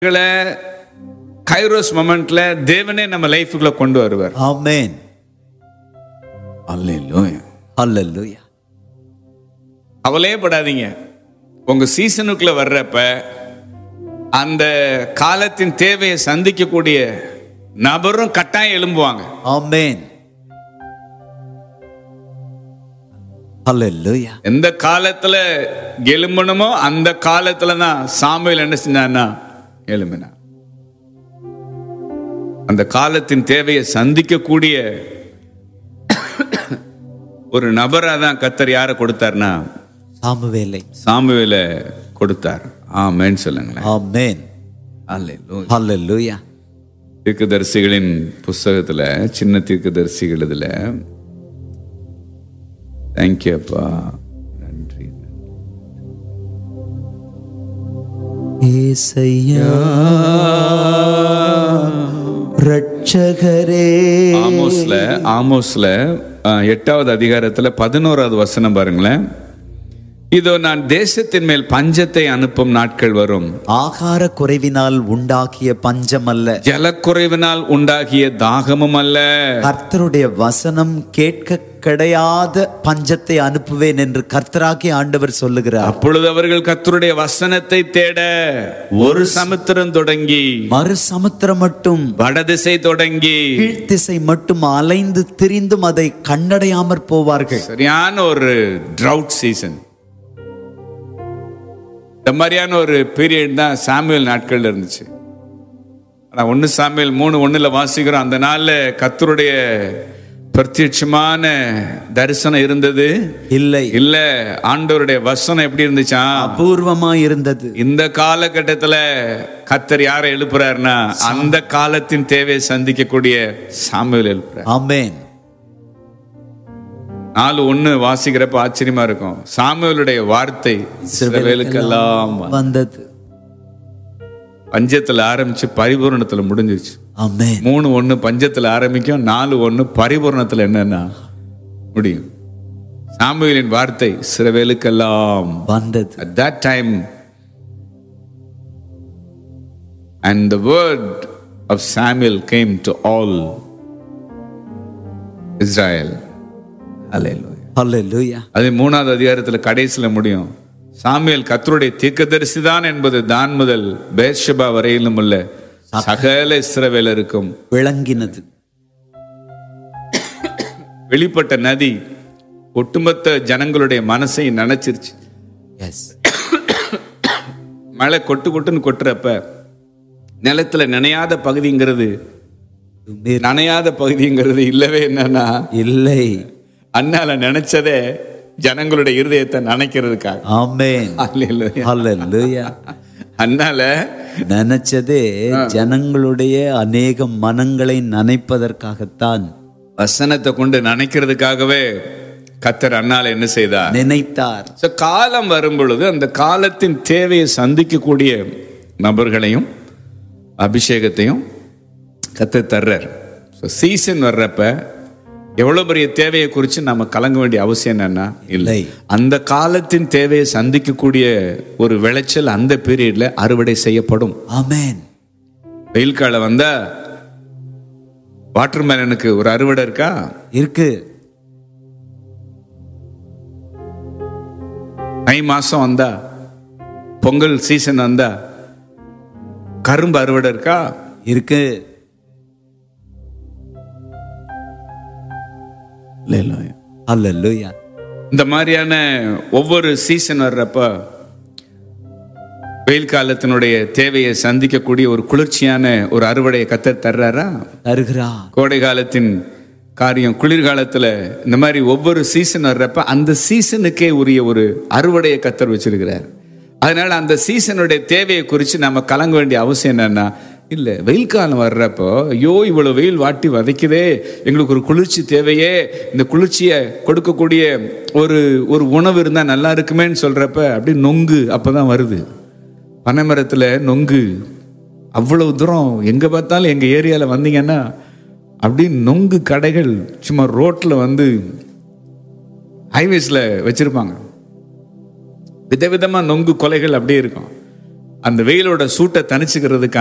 களை கைரோஸ் மொமெண்ட்ல தேவனே நம்ம லைஃபுக்குள்ள கொண்டு வருவார் Amen. அல்லேலூயா Hallelujah. கவலையே படாதீங்க உங்க சீசனுக்குள்ள வர்றப்ப அந்த காலத்தின் தேவையை சந்திக்கக்கூடிய நபரும் கட்டாயம் எழும்புவாங்க Amen. Hallelujah. எந்த காலத்துல எழும்பணுமோ அந்த காலத்துல தான் சாமுவேல் என்ன செஞ்சான்னா எழும்பினா அந்த காலத்தின் தேவையை சந்திக்கக்கூடிய ஒரு நபரா தான் கத்தர் யாரை கொடுத்தார்னா சாமுவேலை சாமுவேல கொடுத்தார் ஆமென்னு சொல்லுங்களேன் Amen. அல்லேலூயா. Hallelujah. தீர்க்கதரிசிகளின் புஸ்தகத்துல சின்ன தீர்க்கதரிசிகள் இதுல தேங்க்யூ அப்பா நன்றி ஏசையா ரட்சகரே ஆமோஸ்ல ஆமோஸ்ல அஹ், எட்டாவது அதிகாரத்துல பதினோராவது வசனம் பாருங்களேன் இதோ நான் தேசத்தின் மேல் பஞ்சத்தை அனுப்பும் நாட்கள் வரும் ஆகார குறைவினால் உண்டாக்கிய பஞ்சம் அல்ல ஜலக்குறைவினால் உண்டாகிய தாகமும் அல்ல கர்த்தருடைய வசனம் கேட்க கிடையாத பஞ்சத்தை அனுப்புவேன் என்று கர்த்தராகி ஆண்டவர் சொல்லுகிறார் அப்பொழுது அவர்கள் கர்த்தருடைய வசனத்தை தேட ஒரு சமுத்திரம் தொடங்கி மறு சமுத்திரம் மட்டும் வடதிசை தொடங்கி கீழ்த்திசை மட்டும் அலைந்து திரிந்தும் அதை கண்டடையாமற் போவார்கள் சரியான ஒரு ட்ரவுட் சீசன் இந்த மாதிரியான ஒரு பீரியட் தான் சாமுவேல் நாட்கள்ல இருந்துச்சு ஆனா ஒன்னு சாமுவேல் மூணு ஒண்ணுல வாசிக்கிறோம் அந்த நாள்ல கத்தருடைய பிரத்யட்சமான தரிசனம் இருந்தது இல்லை இல்ல ஆண்டவருடைய வசனம் எப்படி இருந்துச்சா அபூர்வமா இருந்தது இந்த காலகட்டத்துல கத்தர் யாரை எழுப்புறாருன்னா அந்த காலத்தின் தேவையை சந்திக்கக்கூடிய சாமுவேல் எழுப்புறார் ஆமென் நாலு ஒண்ணு வாசிக்கிறப்ப ஆச்சரியமா இருக்கும் சாமுவேலுடைய வார்த்தை இஸ்ரவேலுக்கெல்லாம் வந்தது பஞ்சத்துல ஆரம்பிச்சு பரிபூரணத்துல முடிஞ்சிருச்சு ஆமென் மூணு ஒண்ணு பஞ்சத்துல ஆரம்பிக்கும் நாலு ஒண்ணு பரிபூரணத்துல என்னன்னா முடியும் சாமுவேலின் வார்த்தை இஸ்ரவேலுக்கெல்லாம் வந்தது at that time and the word of Samuel came to all Israel Hallelujah ஹalleluya அது மூணாவது அதிகாரத்துல கடைசியில முடியும் சாமுவேல் கத்தருடைய தீர்க்கதரிசி தான் என்பது தான் முதல் பேர்ஷபா வரையிலும் உள்ள சகல இஸ்ரவேலருக்கும் விளங்கினது வெளிப்பட்ட நதி ஒட்டுமொத்த ஜனங்களுடைய மனசை நினைச்சிருச்சு எஸ் மழை கொட்டு கொட்டுன்னு கொட்டுறப்ப நிலத்துல நனையாத பகுதிங்கிறது நனையாத பகுதிங்கிறது இல்லவே என்னன்னா இல்லை அண்ணால நினைச்சதே ஜனங்களுடைய இருதயத்தை நனைக்கிறதுக்காக ஆமென் அல்லேலூயா. ஹalleluya அண்ணால நினைச்சதே ஜனங்களுடைய அநேக மனங்களை நனைப்பதற்காகத்தான் வசனத்தை கொண்டு நனைக்கிறதுக்காகவே கத்தர் அண்ணால என்ன செய்தார் நினைத்தார் So, காலம் வரும் பொழுது அந்த காலத்தின் தேவையை சந்திக்கக்கூடிய நபர்களையும் அபிஷேகத்தையும் கத்த தர்றார் சீசன் வர்றப்ப எவ்வளவு பெரிய தேவையை குறித்து நம்ம கலங்க வேண்டிய அவசியம் என்னன்னா இல்லை இல்லை. அந்த காலத்தின் தேவையை சந்திக்கக்கூடிய ஒரு விளைச்சல் அந்த பீரியட்ல அறுவடை செய்யப்படும் ஆமென் வெயில் காலம் வந்தா வாட்டர் மேலனுக்கு ஒரு அறுவடை இருக்கா இருக்கு தை மாசம் வந்தா பொங்கல் சீசன் வந்தா கரும்பு அறுவடை இருக்கா இருக்கு ஹalleluya இந்த மாதிரியான ஒவ்வொரு சீசன் வர்றப்ப வெயில் காலத்தினுடைய தேவையை சந்திக்கக்கூடிய ஒரு குளிர்ச்சியான ஒரு அறுவடையை கத்தர் தர்றாரா தருகிறார் கோடை காலத்தின் காரியம் குளிர்காலத்துல இந்த மாதிரி ஒவ்வொரு சீசன் வர்றப்ப அந்த சீசனுக்கே உரிய ஒரு அறுவடையை கத்தர் வச்சிருக்கிறார் அதனால அந்த சீசனுடைய தேவையை குறித்து நம்ம கலங்க வேண்டிய அவசியம் என்னன்னா இல்ல வெயில் காலம் வர்றப்போ ஐயோ இவ்வளவு வெயில் வாட்டி வதைக்குதே எங்களுக்கு ஒரு குளிர்ச்சி தேவையே இந்த குளிர்ச்சியை கொடுக்கக்கூடிய ஒரு ஒரு உணவு இருந்தா நல்லா இருக்குமேன்னு சொல்றப்ப அப்படி நொங்கு அப்பதான் வருது பனைமரத்துல நொங்கு அவ்வளவு தூரம் எங்க பார்த்தாலும் எங்க ஏரியால வந்தீங்கன்னா அப்படி நொங்கு கடைகள் சும்மா ரோட்ல வந்து ஹைவேஸ்ல வச்சிருப்பாங்க விதவிதமா நொங்கு கொலைகள் அப்படியே இருக்கும் அந்த வெயிலோட சூட்டை தணிச்சுக்கிறதுக்கு